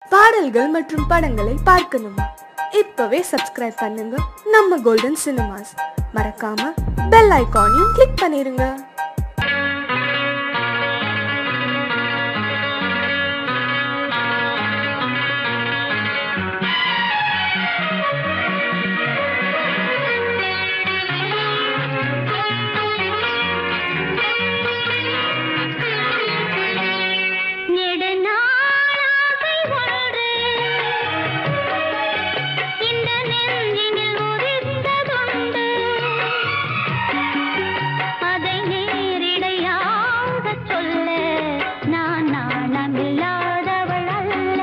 பாடல்கள் மற்றும் படங்களை பார்க்கணுமா இப்பவே சப்ஸ்கிரைப் பண்ணுங்க நம்ம கோல்டன் சினிமாஸ் மறக்காம பெல் ஐகானையும் கிளிக் பண்ணிருங்க நெடுநாளாசை ஒன்று இந்த நெஞ்சினில் உதிர்ந்ததுண்டு. அதை நேரிடையாகச் சொல்ல நான் நாணமில்லாதவள் அல்ல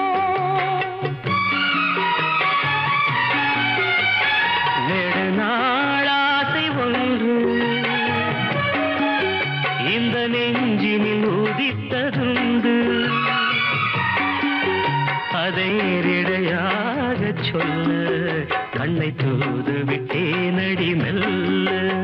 நெடுநாளாசை ஒன்று இந்த நெஞ்சினில் உதித்ததுண்டு அதை நேரிடையாக சொல்ல கண்ணை தூது விட்டேன் அடி மெல்ல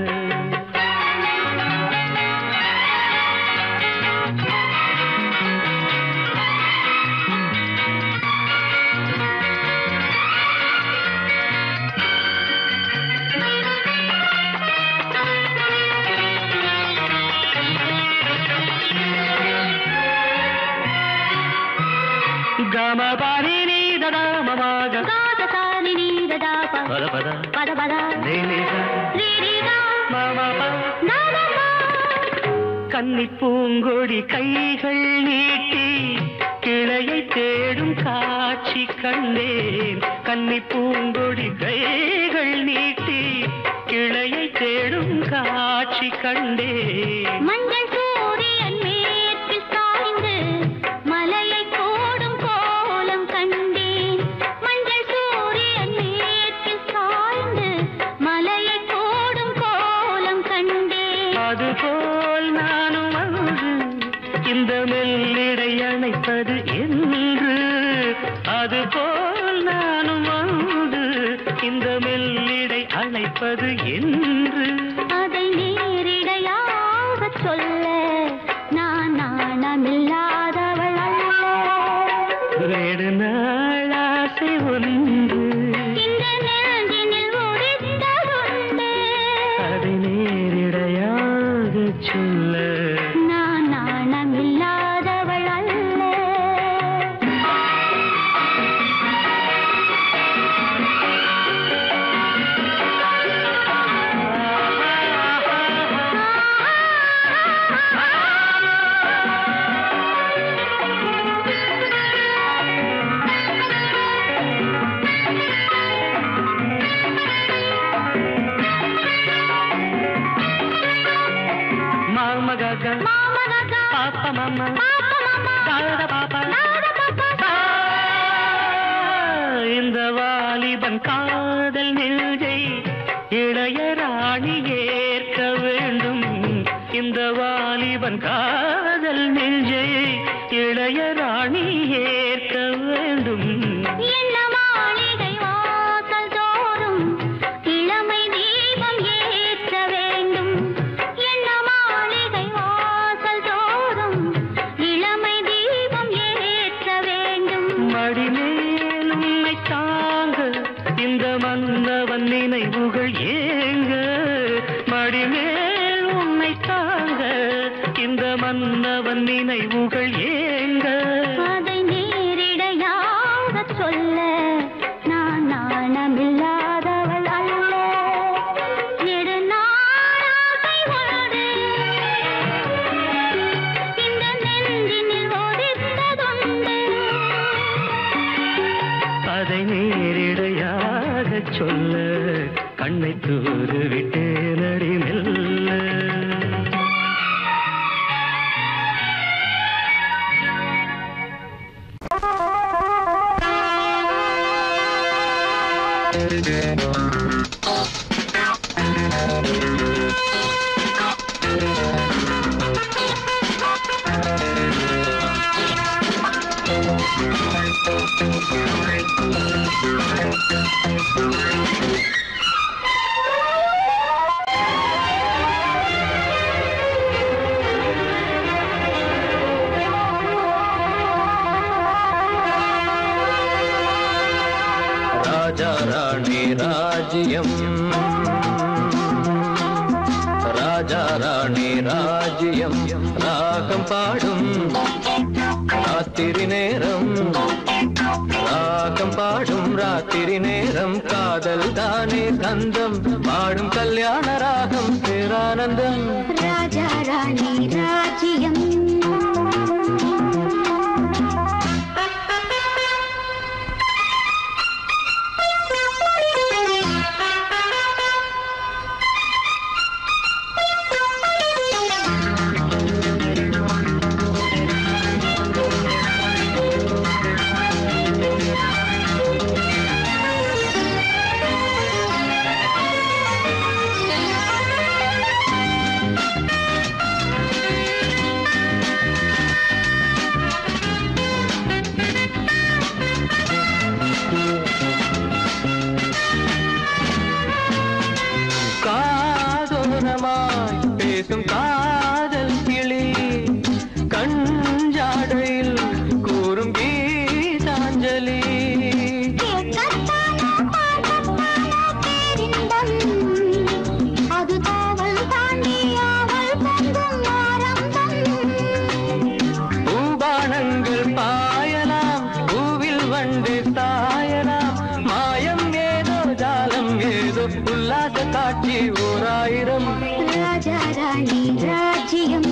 கம பரி நீ தடாமமாக காதசாரி நீரதாப பத பத பத பத நீலிக ரீரிகா மம ப நாமமா கன்னி பூங்கொடி கைகள் நீட்டி கிளையை தேடும் காட்சி கண்டேன் கன்னி பூங்கொடி கைகள் நீட்டி கிளையை தேடும் காட்சி கண்டேன் மஞ்சள் சூரியன் மேற்கில் சாய்ந்து மலையை கோடும் கோலம் கண்டேன் மஞ்சள் சூரியன் மேற்கில் சாய்ந்து மலையை கோடும் கோலம் கண்டேன் அதுபோல் நானும் அன்று இந்த மெல்லிடை அணைப்பது என்று அதுபோல் நானும் அன்று இந்த மெல்லிடை அணைப்பது என்று அதை நேரிடையாகச் சொல்ல நான் நாணமில்லாதவள் அல்ல வேறு நாள் ஆசை ஒன்று இந்த நெஞ்சினில் உதித்ததுண்டு அதை நேரிடையாக சொல்ல நான் நாணமில்லாதவள் அல்ல மாமகக மாமகா பாப்ப மாமா பாப்பா மாமா தாத பாப்பா நாட பாப்பா இந்த வாலிபன் காதல் நெஞ்சை இளையராணி ஏற்க வேண்டும் இந்த வாலிபன் காதல் நெஞ்சை இளையராணி ஏற்க வேண்டும் என்ன மாளிகை வாசல் தோறும் இளமை தீபம் ஏற்ற வேண்டும் என்ன மாளிகை வாசல் தோறும் இளமை தீபம் ஏற்ற வேண்டும் மடிமேல் உன்னை தாங்க இந்த மன்னவன் நினைவுகள் ஏங்க மடிமேல் உன்னை தாங்க இந்த மன்னவன் நினைவுகள் ஏங்க அதை நேரிடையாகச் சொல்ல நான் நாணமில்லாதவள் அல்ல நெடுநாளாசை ஒன்று இந்த நெஞ்சினில் ஒதித்ததுண்டு அதை நேரிடையாக சொல்ல கண்ணை தூது விட்டு நடி மெல்ல ஆ ராஜா ராணி ராஜ்யம் ராஜா ராணி ராஜ்யம் ராகம் பாடும் ராத்திரி நேரம் ராகம் பாடும் ராத்திரி நேரம் காதல் தானே கந்தம் பாடும் கல்யாண ராகம் பேரானந்தம் ராஜா ராணி ராஜ்யம் காதோரமாய் பேசும் காதல் கிளி கஞ்சாடையில் கூறும் கீதாஞ்சலி கேட்கத்தானோ பார்க்கத்தானோ பேரின்பம் அது காவல் தாண்டி ஆவல் பொங்கும் ஆரம்பம் பூபானங்கள் பாயலாம் பூவில் வண்டு தாயலாம் மாயம் ஏதோ ஜாலம் ஏதோ உல்லாச காட்சி ஓராயிரம் ராஜா ராணி ராஜ்யம்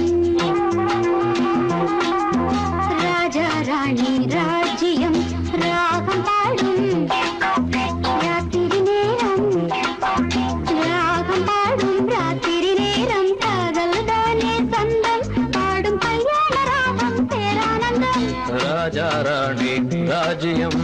ராஜா ராணி ராஜ்யம் ராகம் பாடும் ராத்திரி நேரம் ராகம் பாடும் ராத்திரி நேரம் காதல் தானே சொந்தம் பாடும் கல்யாண ராகம் பேரானந்தம் ராஜா ராணி ராஜ்யம்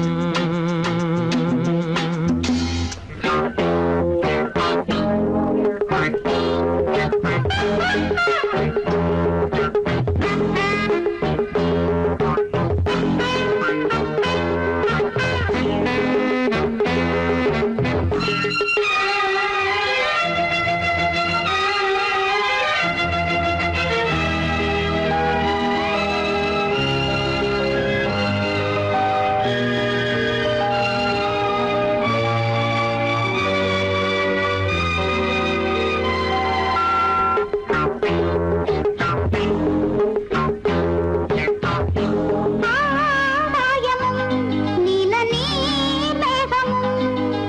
ஆகாயமும் நீல நீர்மேகமும்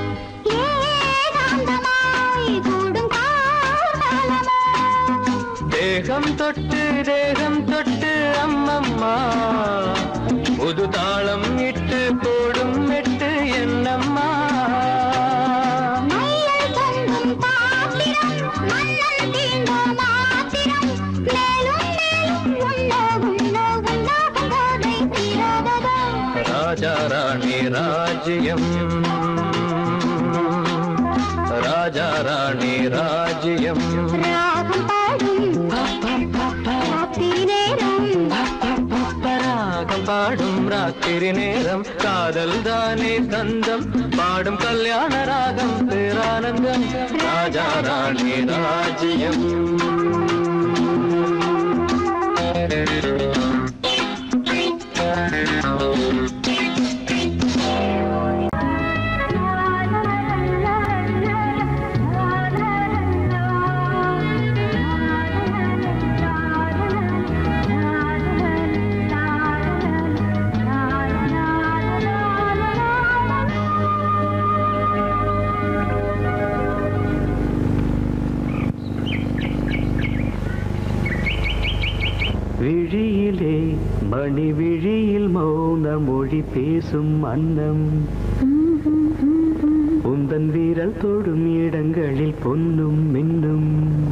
ஏகாந்தமாய் கூடும் காலமோ தேகம் தொட்டு தேகம் தொட்டு அம்மம்மா புது தாளம் இட்டு போடும் மெட்டு என்னம்மா மையல் தொங்கும் பாத்திரம் மன்னன் தீண்டும் மாத்திரம் மேலும் மேலும் உண்ணோ உண்ணோ உண்ணாகும் போதை தீராததோ ராஜா ராணி ராஜ்யம் ராஜா ராணி ராஜ்யம் ராகம் பாடும் ராத்திரி நேரம் ராகம் பாடும் ராத்திரி நேரம் காதல் தானே கந்தம் பாடும் கல்யாண ராகம் பேரானந்தம் ராஜா ராணி ராஜ்யம் விழியிலே மணி விழியில் மௌன மொழி பேசும் அன்னம் உந்தன் வீரல் தொடும் இடங்களில் பொன்னும் மின்னும்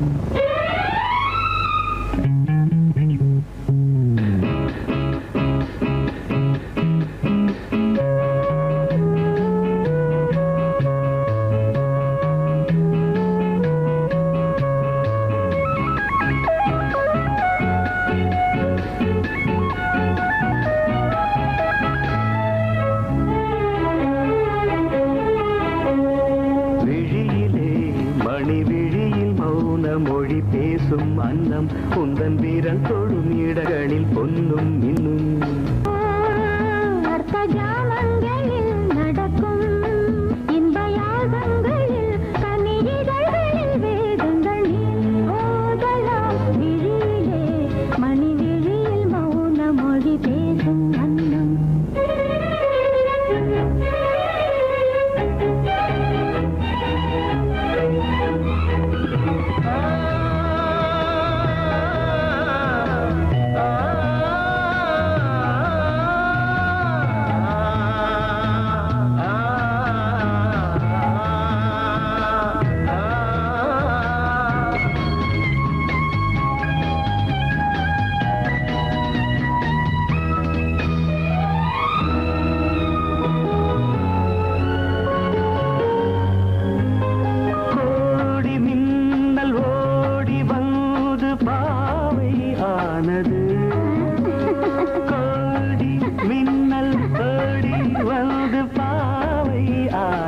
விழியிலே மணி விழியில் மௌன மொழி பேசும் அன்னம் உந்தன் வீரல் தொடும் இடங்களில் பொன்னும் மின்னும் அர்த்த ஜாமங்களில் நடக்கும்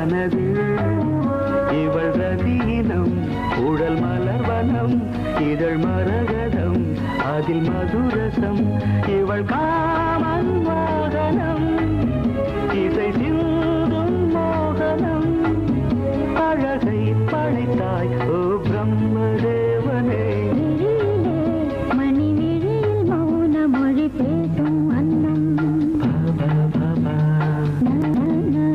ஆனது இவள் ரதீனம் உடல் மலர்வனம் இதழ் மரகதம் அதில் மதுரசம் இவள் காமன் வாகனம் இசை சிந்தும் மோகனம் அழகை படைத்தாய் ஓ பிரம்மதேவனே விழியிலே மணி விழியில் மௌன மொழி பேசும் அன்னம் பா, பா, பா, பா.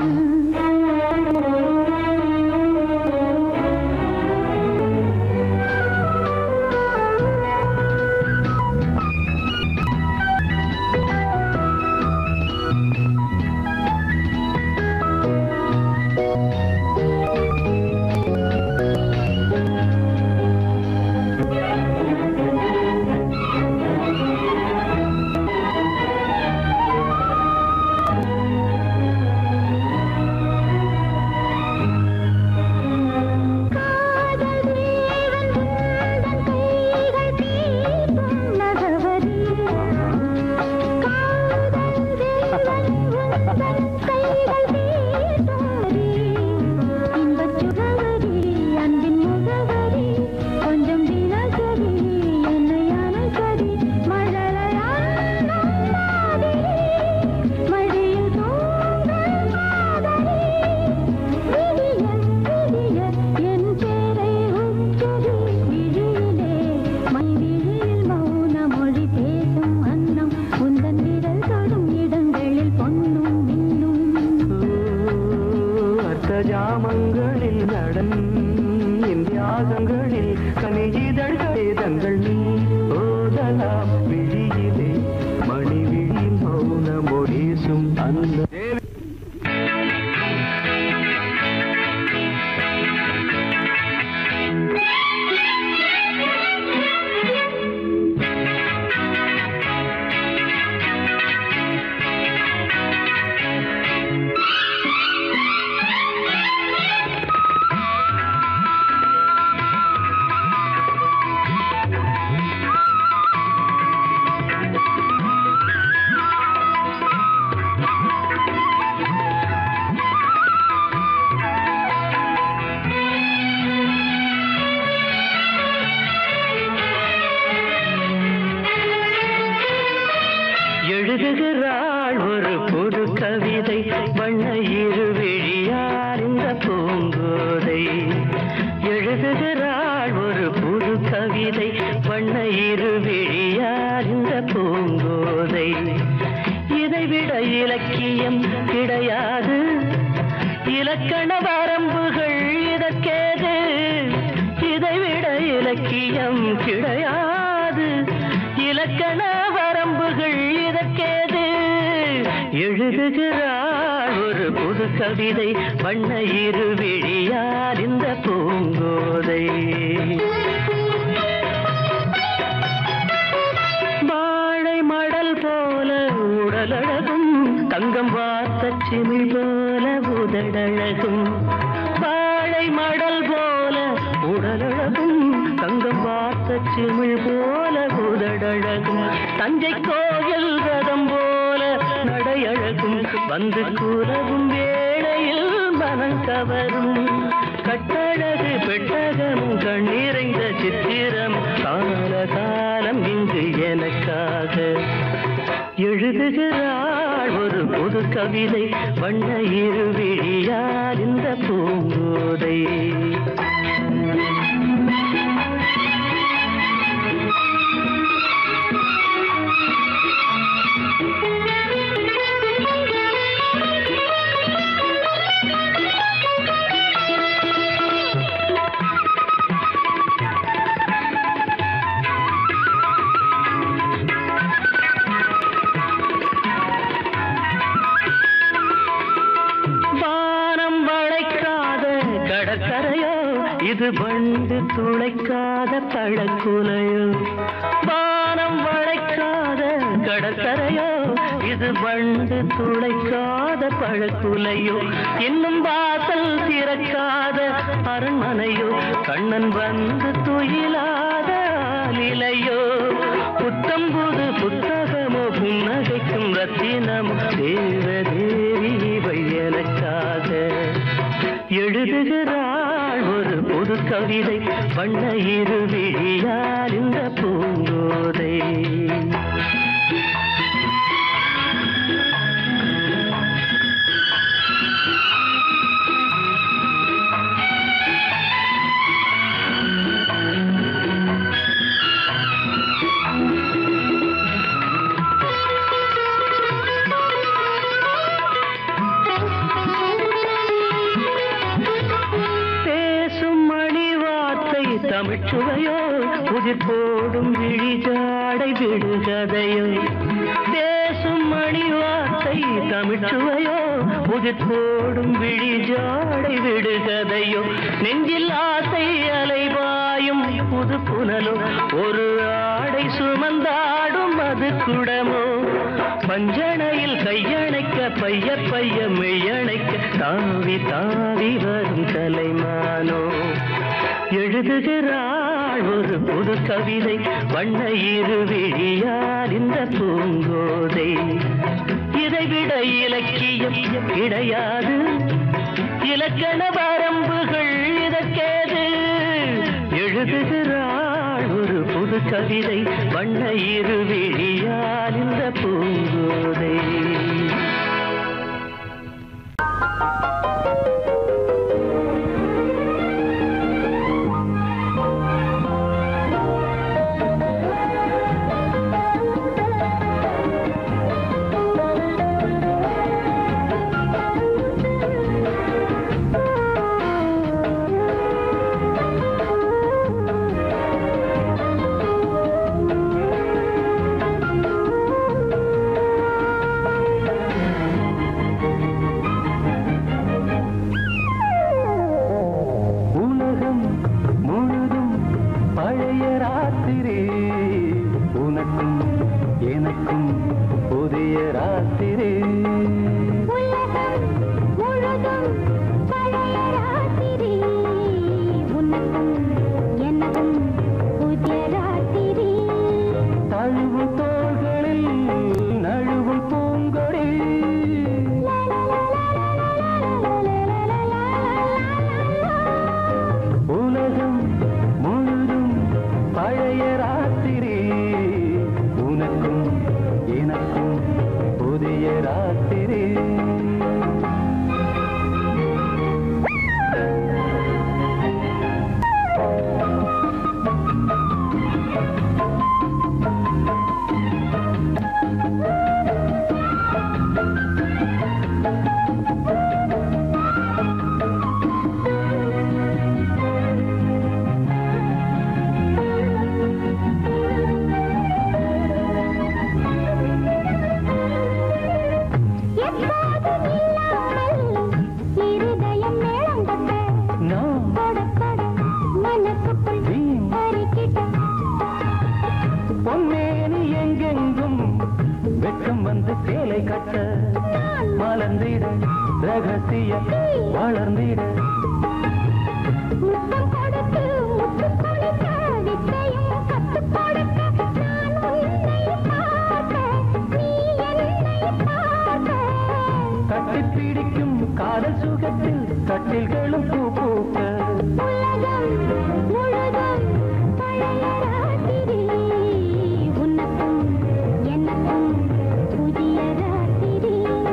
காதல் தேவன் உந்தன் கைகள் தீட்டும் நகவரி காதல் தேவன் உந்தன் கைகள் தீட்டும் வரி இன்பச் சுகவரி அன்பின் முகவரி கொஞ்சம் தினசரி என்னை அணைக்கடி மழலையான மாதிரி மடியில் தூங்கும் காதலி விடிய விடிய என் பேரை உச்சரி விழியிலே மை விழியில் மௌன மொழி பேசும் அன்னம் உந்தன் விரல் தொடும் இடங்களில் பொன்னும் மின்னும் அர்த்த ஜாமங்களில் நடன் தியாகங்களில் கனியிதழ்களே தங்கள் நீ ஓதலாம் விழியிலே மணி விழியில் மௌன மொழிசும் அந்த எழுதுகிறாள் ஒரு புது கவிதை வண்ண இருவிழியார் இந்த பூங்கோதை எழுதுகிறாள் ஒரு புது கவிதை வண்ண இருவிழியார் இந்த பூங்கோதை இதைவிட இலக்கியம் கிடையாது இலக்கண வரம்புகள் இதற்கேது இதைவிட இலக்கியம் கிடையாது இலக்கண வரம்புகள் இதற்கேது எழுதுகிறாள் ஒரு புது கவிதை வண்ண இருவிழியார் இந்த பூங்கோதை வாழை மடல் போல உடலழகும் தங்கம் வார்த்த சிமிழ் போல உதடழகும் வாழை மடல் போல உடலழகும் தங்கம் வார்த்த சிமிழ் போல உதடழகும் தஞ்சை கோயில் ரதம் போல நடையழகும் வந்து கூறவும் வேளையில் மனம் கவரும் கட்டழகு பெட்டகம் கண்ணீரைந்த சித்திரம் கால காலம் இங்கு எனக்காக எழுதுகிறாள் ஒரு புது கவிதை வண்ண இருவிழியார் இந்த பூங்கோதை வானம் வளைக்காத கடற்கரையோ இது வண்டு துளைக்காத பழக்குலையோ வானம் வளைக்காத கடற்கரையோ இது வண்டு துளைக்காத பழக்குலையோ இன்னும் வாசல் திறக்காத அரண்மனையோ கண்ணன் வந்து துயிலாத ஆலிலையோ புத்தம் புது புத்தகமோ புன்னகைக்கும் ரத்தினம் தேவதேவி இவை எனக்காக எழுதுகிறாள் ஒரு புது கவிதை வண்ண இரு விழியால் இந்த பூங்கோதை பேசும் மணி வார்த்தை தமிழ்ச்சுவையோ உதிர் போடும் விழிஜாடை விடுகதையோ பேசும் மணி வார்த்தை தமிழ்ச்சுவையோ உதிர் போடும் விழிஜாடை விடுகதையோ நெஞ்சில் ஆசை அலைபாயும் புது புனலோ ஒரு ஆடை சுமந்தாடும் அது குடமோ பஞ்சணையில் கையணைக்க பைய பைய மெய்யணைக்க தாவி தாவி வரும் கலைமானோ எழுதுகிறாள் ஒரு புது கவிதை வண்ண இரு விழியால் இந்த பூங்கோதை இதைவிட இலக்கியம் கிடையாது இலக்கண வரம்புகள் இதற்கேது எழுதுகிறாள் ஒரு புது கவிதை வண்ண இரு விழியால் இந்த பூங்கோதை உலகம் முழுதும் பழைய ராத்திரி உனக்கும் எனக்கும் புதிய ராத்திரி உலகம் முழுதும் பழைய ராத்திரி உனக்கும் எனக்கும் புதிய ராத்திரி தழுவும் தோள்களில் நழுவும் பூங்கொடி உலகம் முழுதும் பழைய ராத்திரி உனக்கும் எனக்கும் புதிய ராத்திரி எப்போதும் இல்லாமல் இருதயம் மேளம் கொட்ட நாம் தொட தொட மனசுக்குள் வீண் அரிக்கிட்ட பொன்னேனி எங்கெங்கும் வெட்கம் வந்து சேலை கட்ட மலர்ந்திட ரகசிய வளர்ந்திட முத்தம் கொடுத்து முத்து கொடுக்க வித்தையும் கத்துக் கொடுக்க நான் உன்னை பார்க்க நீ என்னை பார்க்க கட்டிப் பிடிக்கும் காதல் சுகத்தில் கட்டில்களும் பூ பூக்க உலகம் முழுதும் பழைய ராத்திரி உனக்கும் எனக்கும் புதிய ராத்திரி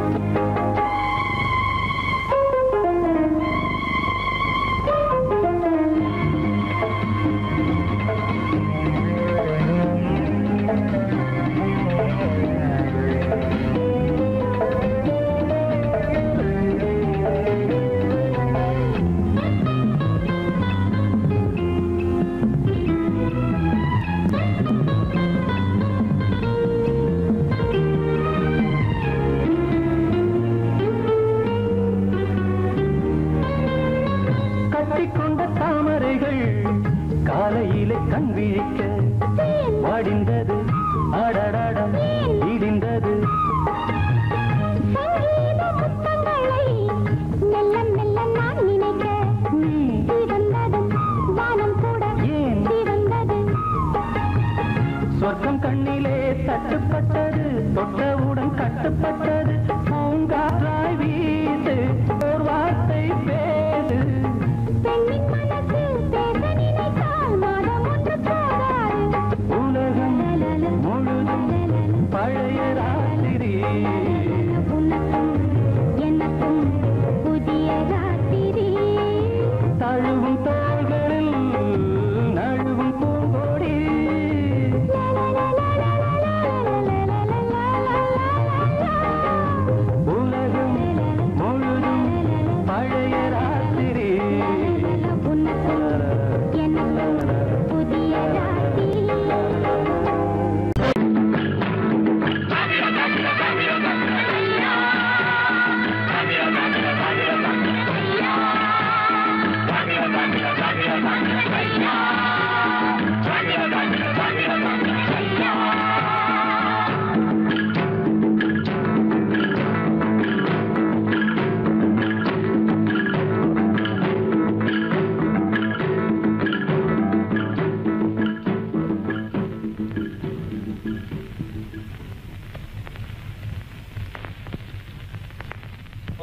கட்டிக்கொண்ட தாமரைகள் காலையிலே கண் விழிக்க வாடிந்தது அடடடம் இடிந்தது சங்கீத முத்தங்களை மெல்ல மெல்ல நான் நினைக்க நீ சிவந்ததும் வானம் கூட ஏன் சிவந்தது சொர்க்கம் கண்ணிலே தட்டுப்பட்டது தொட்டவுடன் கட்டுப்பட்டது பூங்காற்றாய் வீசு ஓர் வார்த்தை பேசு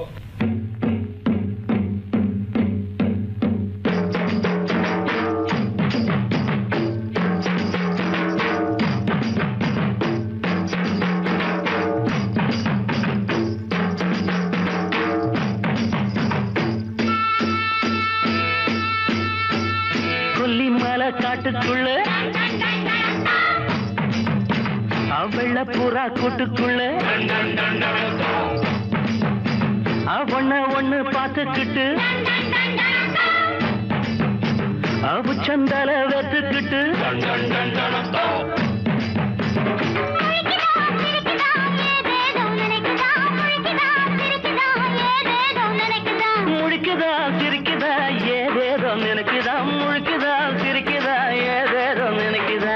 கொல்லிமலை காட்டுக்குள்ள வெள்ள புறா கூட்டுக்குள்ள ஒண்ண ஒண்ணு பார்த்துக்கிட்டு அவுச்சந்தால வெத்துக்கிட்டு முழிக்குதா சிரிக்குதா ஏதேதோ நினைக்குதா முழிக்குதா சிரிக்குதா ஏதேதோ நினைக்குதா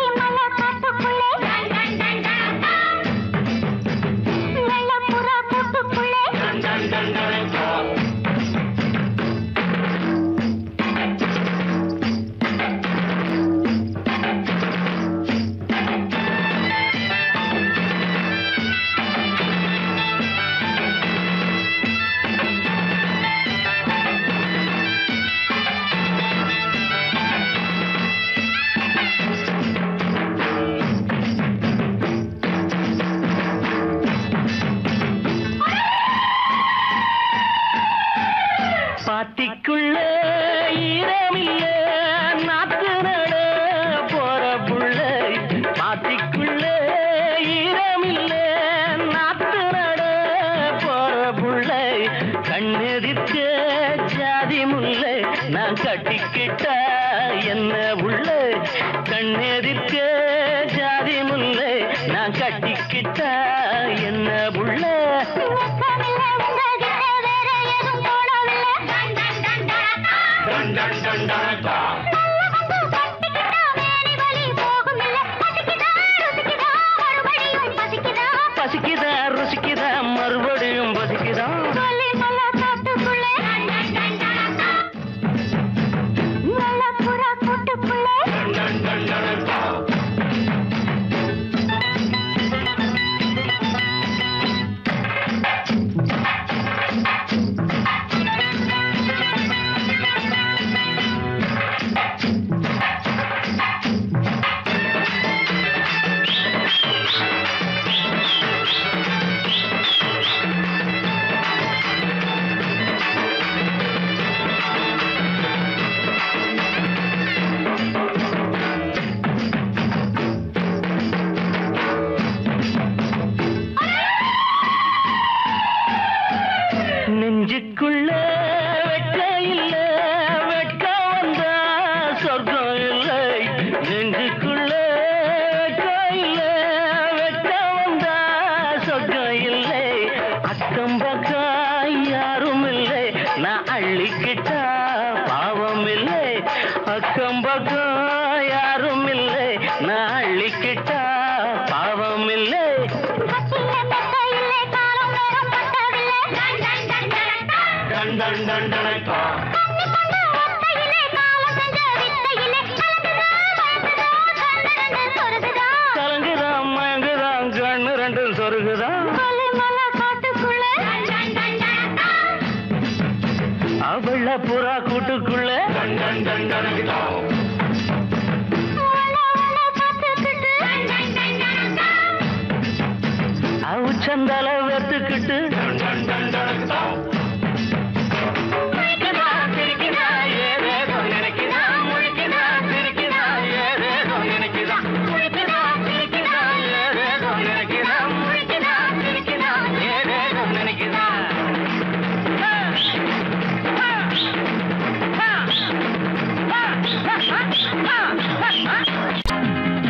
பாத்திக்குள்ள ஈரமில்ல நாத்து நட போற புள்ள பாத்திக்குள்ள ஈரமில்ல நாத்து நட போற புள்ள கண்ணெதிர்க்க ஜாதி முல்லை நான் கட்டிக்கிட்டா என்ன உள்ள கண்ணெதிர்க்க ஜாதி முல்லை நான் கட்டிக்கிட்டா என்ன உள்ள பசிக்குதா ருசிக்குதா மறுபடியும் பசிக்குதா நெஞ்சுக்குள்ள வெட்ட இல்ல வெட்க வந்தா சொர்க்கம் இல்லை நெஞ்சுக்குள்ள வெட்ட இல்ல வெட்க வந்தா சொர்க்கம் இல்லை அக்கம் பக்கம் யாரும் இல்லை நான் அள்ளிக்கிட்டா பாவம் இல்லை அக்கம் பக்கம் யாரும் இல்லை நான் அள்ளிக்கிட்டா பாவம் இல்லை டன் டன் டன் டனக்கா. கலங்குதான் மயங்குதான் கண்ணு ரெண்டும் சொருகுதான் அவள புறா கூட்டுக்குள்ள அவுச்சந்தால வெத்துக்கிட்டு முழிக்குதா, சிரிக்குதா, ஏதேதோ நினைக்குதா. முழிக்குதா, சிரிக்குதா, ஏதேதோ நினைக்குதா. முழிக்குதா, சிரிக்குதா, ஏதேதோ நினைக்குதா. முழிக்குதா, சிரிக்குதா, ஏதேதோ நினைக்குதா. ஆ, ஆ, ஆ, ஆ, ஆ, ஆ, ஆ, ஆ.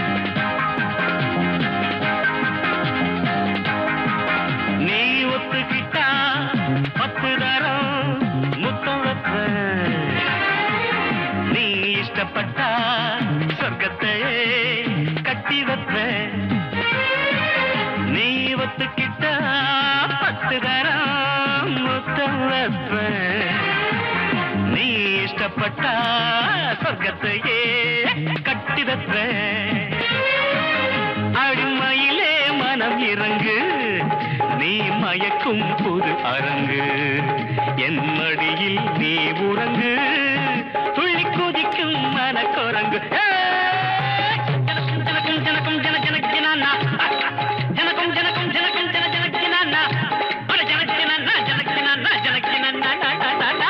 நீ ஒத்துக்கிட்டா பத்து தரம் முத்தம் வைப்பேன் நீ இஷ்டப்பட்டா சொர்க்கத்தை கட்டி வைப்பேன் நீ ஒத்துக்கிட்டா பத்து தரம் முத்தம் வைப்பேன் நீ இஷ்டப்பட்டா சொர்க்கத்தையே கட்டி வைப்பேன் அடிமையிலே மனம் இறங்கு நீ மய மயக்கும் புது அரங்கு என் மடியில் நீ உறங்கு துள்ளி குதிக்கும் மனக்குரங்கு ஏய்! ஜனக்கும் ஜனக்கும் ஜனக்கும் ஜன ஜனக்கினானா ஜனக்கும் ஜனக்கும் ஜனக்கும் ஜன ஜனக்கினானா அட ஜனக்கினானா ஜனக்கினானா ஜனக்கினானா டா, டா, டா, டா.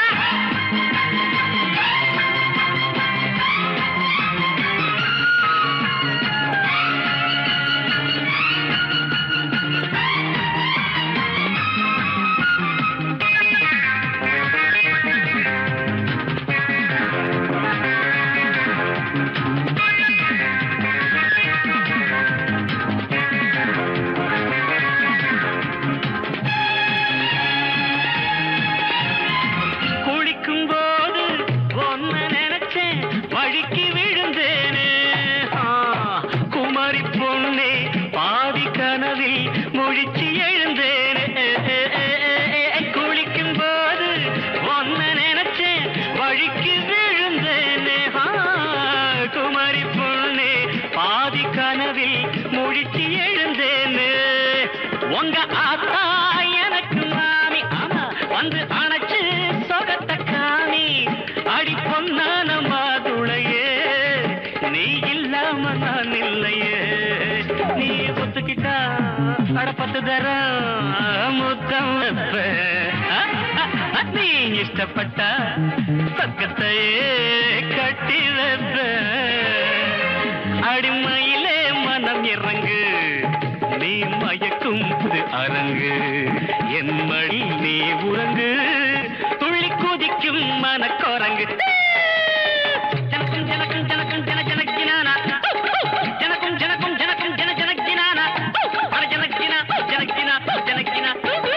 குளிக்கும் போது ஒன்ன நினைச்சேன் வழிக்கு விழுந்தேனே ஆ, குமரி பொண்ணே பாதி கனவில் முழிச்சு எழுந்தேனே குளிக்கும் போது ஒன்ன நினைச்சேன் வழிக்கு விழுந்தேனே ஆ, குமரி பொண்ணே பாதி கனவில் முழிச்சு எழுந்தேனே உங்க ஆத்தா எனக்கு மாமி ஆமா வந்து அணைச்சு சொகத்த காமி அடி பொன்னான மாதுளையே நீ இல்லாம நான் இல்லையே நீ ஒத்துக்கிட்டா அடப்பத்து தரம் முத்தம் வைப்பேன். ஆ, ஆ, ஆ, நீ இஷ்டப்பட்ட பக்கத்தையே கட்டி வைப்பேன். அடிமையிலே மனம் இறங்கு நீ மயக்கும் புது அரங்கு என் மடி நீ உறங்கு துள்ளி குதிக்கும் மனக்குரங்கு ஜனக்கும் ஜனக்கும் ஜனக்கும் ஜன ஜனக்கினானா ஜனக்கும் ஜனக்கும் ஜனக்கும் ஜன ஜனக்கினானா அட ஜனக்கினா ஜனக்கினா ஜனக்கினா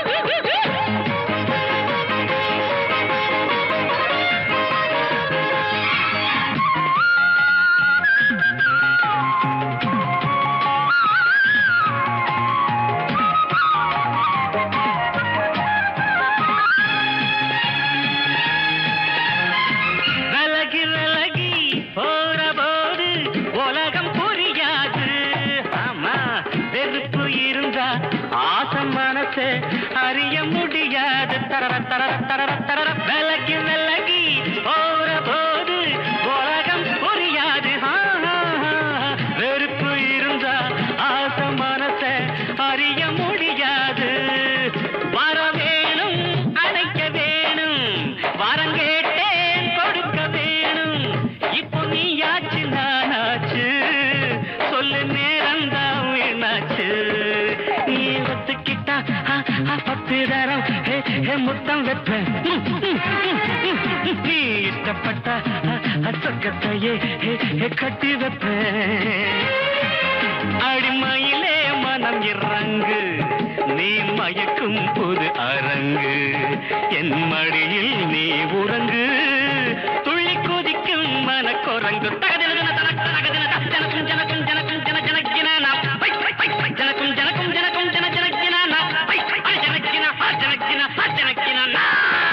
விலகி விலகி போற போது உலகம் புரியாது ஆமா வெறுப்பு இருந்தா ஆசம் மனசு அறிய முடியாது தரர தரர தரர தரர விலகி விலகி போற போது உலகம் புரியாது ஆ, ஆ, ஆ. வெறுப்பு இருந்தா ஆசம் மனச அறிய முடியாது வர வேணும் அடைக்க வேணும் வரம் கேட்டேன் கொடுக்க வேணும் இப்போ நீயாச்சு நானாச்சு சொல்லு நேரம் தான் வீணாச்சு நீ ஒத்துக்கிட்டா ஆ, ஆ, பத்து தரம் ஹே, ஹே, முத்தம் வைப்பேன் ம், ம், ம், ம், ம். நீ இஷ்டப்பட்ட ஆ, ஆ, சொர்க்கத்தையே ஹே, ஹே, கட்டி வைப்பேன் அடிமையிலே மனம் இறங்கு நீ மயக்கும் புது அரங்கு என் மடியில் நீ உறங்கு துள்ளி குதிக்கும் மனக்குரங்கு தகதின தனக்கு தகதின ஜனக்கும் ஜனக்கும் ஜனக்கும் ஜன ஜனக்கினானா பை, பை, பை, பை, ஜனக்கும் ஜனக்கும் ஜனக்கும் ஜன ஜனக்கினானா பை, பை, அட ஜனக்கினா ஆ, ஜனக்கினா ஆ, ஜனக்கினானா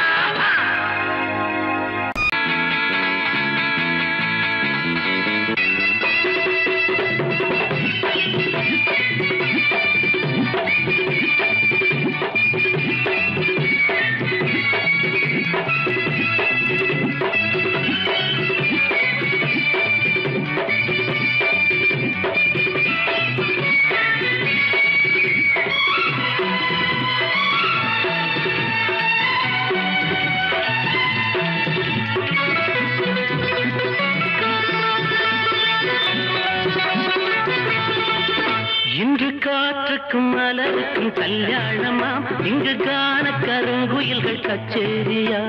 இன்று காற்றுக்கும் மலருக்கும் கல்யாணமாம் இங்கு காண கருங்குயில்கள் கச்சேரியா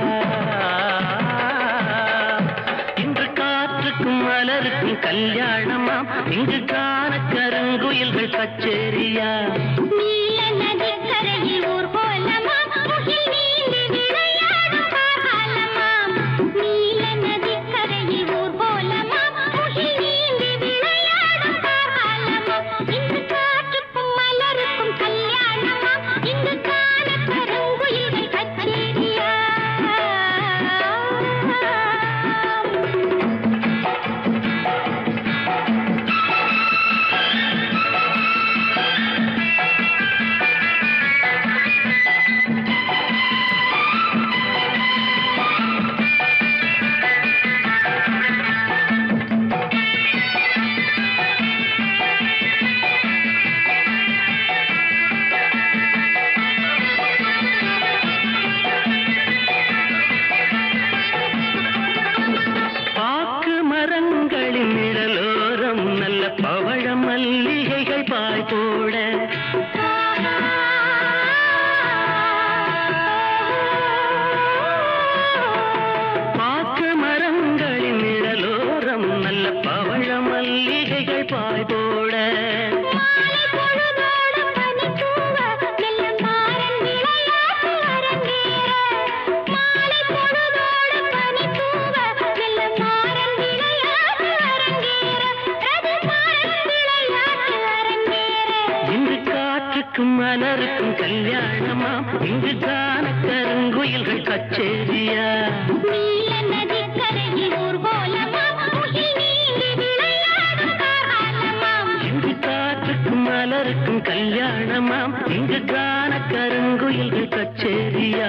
இன்று காற்றுக்கும் மலருக்கும் கல்யாணமாம் இங்கு காண கருங்குயில்கள் கச்சேரியா நீல நதிக்கரையில் ஊர்வலமாம், முகில் நீந்தி விளையாடும் காலமாம். நீல நதிக்கரையில் ஊர்வலமாம், முகில் நீந்தி விளையாடும் காலமாம். இன்று காற்றுக்கும் மலருக்கும் கல்யாணமாம், இங்கு காண கருங்குயில்கள் கச்சேரியா ஆ கல்யாணமா இங்கு கான கருங்குயில்கள் கச்சேரியா நீல நதிக்கரையில் ஊர்வலமாம் முகில் நீந்தி விளையாடும் காரணமாம் இங்கு காற்றுக்கும் மலருக்கும் கல்யாணமாம் இங்கு கான கருங்குயில்கள் கச்சேரியா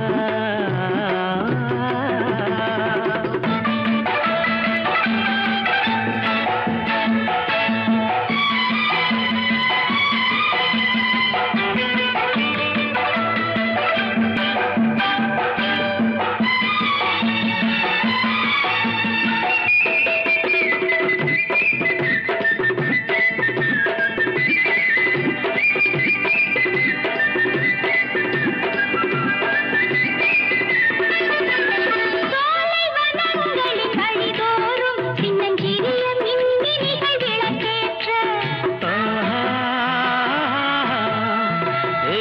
சோலை வனங்களின் வழிதோறும் சின்னஞ்சிறிய மின்மினிகள் விளக்கேற்ற ஆஹா. ஏ,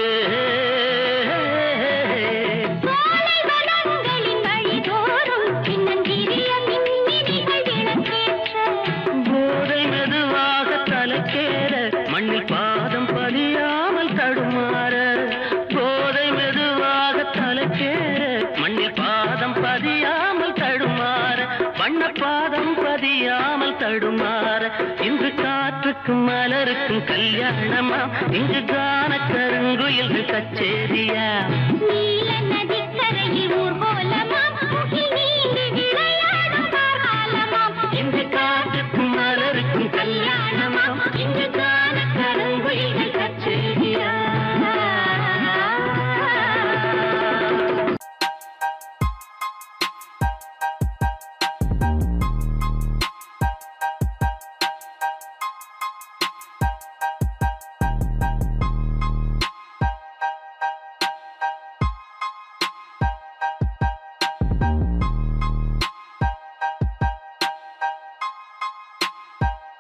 சோலை வனங்களின் வழிதோறும் சின்னஞ்சிறிய மின்மினிகள் விளக்கேற்ற போதை மெதுவாக தலைக்கேற மண்ணில் பாதம் பதியாமல் தடுமாற போதை மெதுவாக தலைக்கேற மண்ணில் பாதம் பதியாமல் தடுமாற வண்ண பாதம் பதியாமல் தடுமாற இன்று காற்றுக்கும் மலருக்கும் கல்யாணமா இங்கு கான கருங்குயில்கள் கச்சேரியா நீல